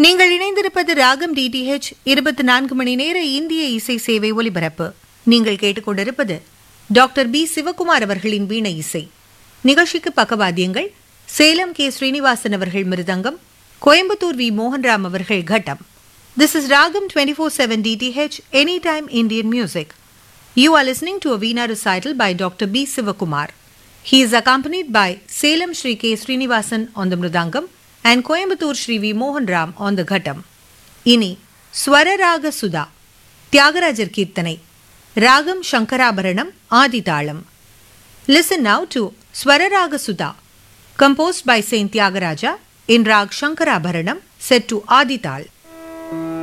நீங்கள் இணைந்திருப்பது ராகம் டிடிஹெச் இருபத்தி நான்கு மணி நேர இந்திய இசை சேவை ஒலிபரப்பு நீங்கள் கேட்டுக்கொண்டிருப்பது டாக்டர் பி சிவகுமார் அவர்களின் வீணை இசை நிகழ்ச்சிக்கு பக்கவாத்தியங்கள் சேலம் கே ஸ்ரீனிவாசன் அவர்கள் மிருதங்கம் கோயம்புத்தூர் வி மோகன்ராம் அவர்கள் கட்டம் திஸ் இஸ் ராகம் twenty four seven DTH any time Indian music You are listening to a Veena recital by Dr. B. Sivakumar. He is accompanied by Salem Sri K. Srinivasan on the Mridangam and Coimbatore Sri V. Mohan Ram on the Ghatam. இனி ஸ்வரராக சுதா தியாகராஜர் கீர்த்தனை ராகம் சங்கராபரணம் ஆதிதாளம் listen now to Swararaga Sudha composed by Saint Tyagaraja in Rag Shankarabharanam set to Adital.